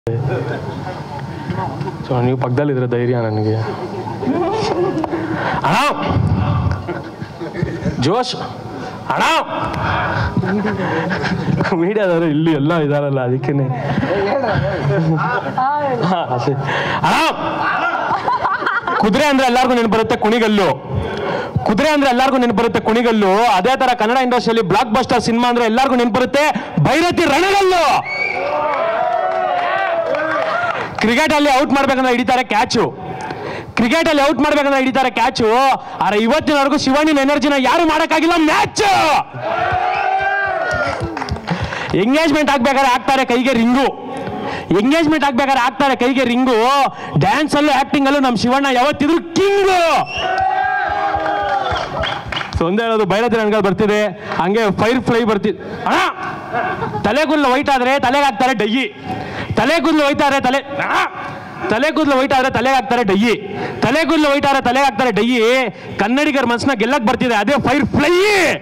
So ನೀವು ಪಕ್ಕದಲ್ಲಿದ್ರೆ ಧೈರ್ಯ ನನಗೆ ಅಣ್ಣ ಜೋಶ್ ಅಣ್ಣ ಮೀಡಿಯಾದವರು ಇಲ್ಲಿ ಎಲ್ಲ ಇದಾರಲ್ಲ ಅದಕ್ಕೇನೆ ಹಾ, ಅಷ್ಟೇ. ಅಣ್ಣ ಕುದುರೆ ಅಂದ್ರೆ ಎಲ್ಲರಿಗೂ ನೆನಪು ಬರುತ್ತೆ ಕುಣಿಗಲ್ಲು ಕುದುರೆ ಅಂದ್ರೆ ಎಲ್ಲರಿಗೂ ನೆನಪು ಬರುತ್ತೆ ಕುಣಿಗಲ್ಲು ಅದೇ ತರ ಕನ್ನಡ ಇಂಡಸ್ಟ್ರಿಯಲ್ಲಿ ಬ್ಲಾಕ್ ಬಸ್ಟರ್ ಸಿನಿಮಾ ಅಂದ್ರೆ ಎಲ್ಲರಿಗೂ ನೆನಪು ಬರುತ್ತೆ ಭೈರತಿ ರಣಗಲ್ಲು ಕ್ರಿಕೆಟ್ ಅಲ್ಲಿ ಔಟ್ ಮಾಡ್ಬೇಕಂದ್ರೆ ಹಿಡಿತಾರೆ ಕ್ಯಾಚು ಕ್ರಿಕೆಟ್ ಅಲ್ಲಿ ಔಟ್ ಮಾಡ್ಬೇಕಂದ್ರೆ ಹಿಡಿತಾರೆ ಕ್ಯಾಚು ಆದ್ರೆ ಇವತ್ತಿನವರೆಗೂ ಶಿವಾನಿನ ಎನರ್ಜಿನ ಯಾರು ಮಾಡಕ್ಕಾಗಿಲ್ಲ ಮ್ಯಾಚ್ ಎಂಗೇಜ್ಮೆಂಟ್ ಆಗ್ಬೇಕಾದ್ರೆ ಆಗ್ತಾರೆ ಕೈಗೆ ರಿಂಗು ಎಂಗೇಜ್ಮೆಂಟ್ ಆಗ್ಬೇಕಾದ್ರೆ ಆಗ್ತಾರೆ ಕೈಗೆ ರಿಂಗು ಡ್ಯಾನ್ಸ್ ಅಲ್ಲೂ ಆಕ್ಟಿಂಗ್ ಅಲ್ಲೂ ನಮ್ಮ ಶಿವಣ್ಣ ಯಾವತ್ತಿದ್ರು ಕಿಂಗು ಸೊ ಒಂದೇ ಹೇಳೋದು ಬೈರತಿ ರಣಗಳು ಬರ್ತಿದೆ ಹಂಗೆ ಫೈರ್ ಫ್ಲೈ ಬರ್ತಿದೆ ಅಣ್ಣ ತಲೆಗುಲ್ಲು ವೈಟ್ ಆದ್ರೆ ತಲೆಗೆ ಹಾಕ್ತಾರೆ ಡಯ್ಯಿ ತಲೆಗುಲ್ಲು ವೈಟ್ ಆದ್ರೆ ತಲೆ ಅಣ್ಣ ತಲೆಗೂದಲು ವೈಟ್ ಆದ್ರೆ ತಲೆಗೆ ಹಾಕ್ತಾರೆ ಡಯ್ಯಿ ತಲೆಗೂದಲು ವೈಟ್ ಆದ್ರೆ ತಲೆಗೆ ಹಾಕ್ತಾರೆ ಡಯ್ಯಿ ಕನ್ನಡಿಗರ ಮನಸ್ಸನ್ನ ಗೆಲ್ಲಕ್ ಬರ್ತಿದೆ ಅದೇ ಫೈರ್ ಫ್ಲೈ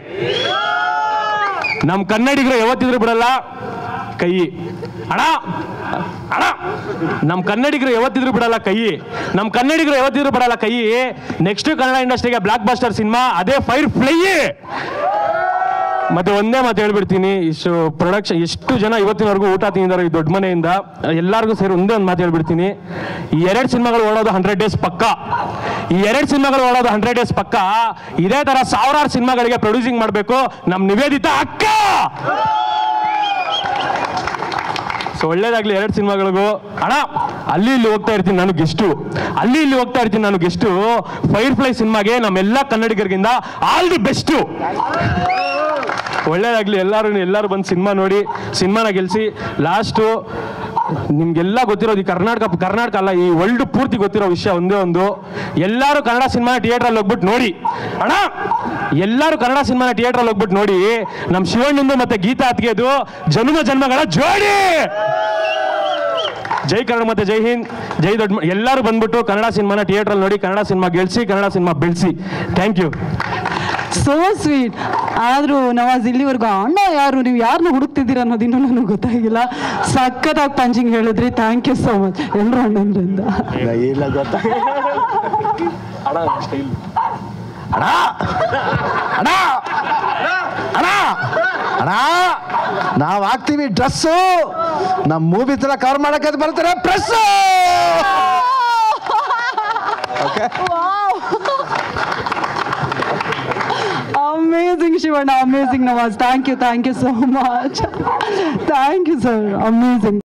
ನಮ್ ಕನ್ನಡಿಗರು ಯಾವತ್ತಿದ್ರು ಬಿಡಲ್ಲ ಕೈ ಅಣ್ಣ ಅಣ್ಣ ನಮ್ ಕನ್ನಡಿಗರು ಯಾವತ್ತಿದ್ರು ಬಿಡಲ್ಲ ಕೈ ನಮ್ ಕನ್ನಡಿಗರು ಯಾವತ್ತಿದ್ರು ಬಿಡಲ್ಲ ಕೈ ನೆಕ್ಸ್ಟ್ ಕನ್ನಡ ಇಂಡಸ್ಟ್ರಿಗೆ ಬ್ಲಾಕ್ ಬಸ್ಟರ್ ಸಿನಿಮಾ ಅದೇ ಫೈರ್ ಫ್ಲೈ ಮತ್ತೆ ಒಂದೇ ಮಾತು ಹೇಳ್ಬಿಡ್ತೀನಿ ಇಷ್ಟು ಪ್ರೊಡಕ್ಷನ್ ಎಷ್ಟು ಜನ ಇವತ್ತಿನವರೆಗೂ ಊಟ ತಿಂದಿದ್ದಾರೆ ಈ ದೊಡ್ಡ ಮನೆಯಿಂದ ಎಲ್ಲರಿಗೂ ಸೇರಿ ಒಂದೇ ಒಂದು ಮಾತು ಹೇಳ್ಬಿಡ್ತೀನಿ ಈ ಎರಡು ಸಿನಿಮಾಗಳು ಓಡೋದು ಹಂಡ್ರೆಡ್ ಡೇಸ್ ಪಕ್ಕ ಈ ಎರಡು ಸಿನಿಮಾಗಳು ಓಡೋದು ಹಂಡ್ರೆಡ್ ಡೇಸ್ ಪಕ್ಕ ಇದೇ ತರ ಸಾವಿರಾರು ಸಿನಿಮಾಗಳಿಗೆ ಪ್ರೊಡ್ಯೂಸಿಂಗ್ ಮಾಡಬೇಕು ನಮ್ಮ ನಿವೇದಿತ ಅಕ್ಕ ಸೊ ಒಳ್ಳೇದಾಗ್ಲಿ ಎರಡು ಸಿನಿಮಾಗಳಿಗೂ ಅಣ್ಣ ಅಲ್ಲಿ ಇಲ್ಲಿ ಹೋಗ್ತಾ ಇರ್ತೀನಿ ನಾನು ಗೆಸ್ಟು ಅಲ್ಲಿ ಇಲ್ಲಿ ಹೋಗ್ತಾ ಇರ್ತೀನಿ ನಾನು ಗೆಸ್ಟು ಫೈರ್ ಫ್ಲೈ ಸಿನಿಮಾಗೆ ನಮ್ಮೆಲ್ಲ ಕನ್ನಡಿಗರಿಗಿಂದ ಆಲ್ ದಿ ಬೆಸ್ಟು ಒಳ್ಳೇದಾಗ್ಲಿ ಎಲ್ಲರೂ ಎಲ್ಲರೂ ಬಂದು ಸಿನಿಮಾ ನೋಡಿ ಸಿನಿಮಾನ ಗೆಲ್ಸಿ ಲಾಸ್ಟು ನಿಮ್ಗೆಲ್ಲ ಗೊತ್ತಿರೋದು ಈ ಕರ್ನಾಟಕ ಕರ್ನಾಟಕ ಅಲ್ಲ ಈ ವರ್ಲ್ಡ್ ಪೂರ್ತಿ ಗೊತ್ತಿರೋ ವಿಷಯ ಒಂದೇ ಒಂದು ಎಲ್ಲರೂ ಕನ್ನಡ ಸಿನಿಮಾ ಥಿಯೇಟ್ರಲ್ಲಿ ಹೋಗ್ಬಿಟ್ಟು ನೋಡಿ ಅಣ್ಣ ಎಲ್ಲರೂ ಕನ್ನಡ ಸಿನಿಮಾನ ಥಿಯೇಟ್ರಲ್ಲಿ ಹೋಗ್ಬಿಟ್ಟು ನೋಡಿ ನಮ್ಮ ಶಿವಣ್ಣಂದು ಮತ್ತೆ ಗೀತಾ ಅತ್ಗೆದು ಜನ್ಮ ಜನ್ಮಗಳ ಜೋಡಿ ಜೈ ಕನ್ನಡ ಮತ್ತೆ ಜೈ ಹಿಂದ್ ಜೈ ದೊಡ್ಡ ಮ- ಎಲ್ಲರೂ ಬಂದ್ಬಿಟ್ಟು ಕನ್ನಡ ಸಿನಿಮಾನ ಥಿಯೇಟ್ರಲ್ಲಿ ನೋಡಿ ಕನ್ನಡ ಸಿನಿಮಾ ಗೆಲ್ಸಿ ಕನ್ನಡ ಸಿನಿಮಾ ಬೆಳೆಸಿ ಥ್ಯಾಂಕ್ ಯು ಸೋ ಸ್ವೀಟ್ ಆದ್ರೂ ನವಾಜ್ ಇಲ್ಲಿವರೆಗೂ ಅಣ್ಣ ಯಾರು ನೀವು ಯಾರನ್ನ ಹುಡುಕ್ತಿದ್ದೀರ ಅನ್ನೋದು ಇನ್ನೂ ನನಗೆ ಗೊತ್ತಾಗಿಲ್ಲ ಸಖತ್ತಾಗಿ ಪಂಚಿಂಗ್ ಹೇಳಿದ್ರಿ ಥ್ಯಾಂಕ್ ಯು ಸೋ ಮಚ್ ಎಲ್ಲರೂ ಅಣ್ಣಂದ್ರಿಂದ ಇಲ್ಲ ಗೊತ್ತಾ ಅಣ್ಣ ಸ್ಟೈಲ್ ಅಣ್ಣ ಅಣ್ಣ ಅಣ್ಣ ಅಣ್ಣ ನಾವ್ ಹಾಕ್ತೀವಿ ಡ್ರೆಸ್ಸು ನಮ್ಮ ಮೂವಿ ತರ ಕವರ್ ಮಾಡಕ್ಕೆ ಬರ್ತಾರೆ press okay amazing Shivanna amazing Nawaz thank you thank you so much thank you sir amazing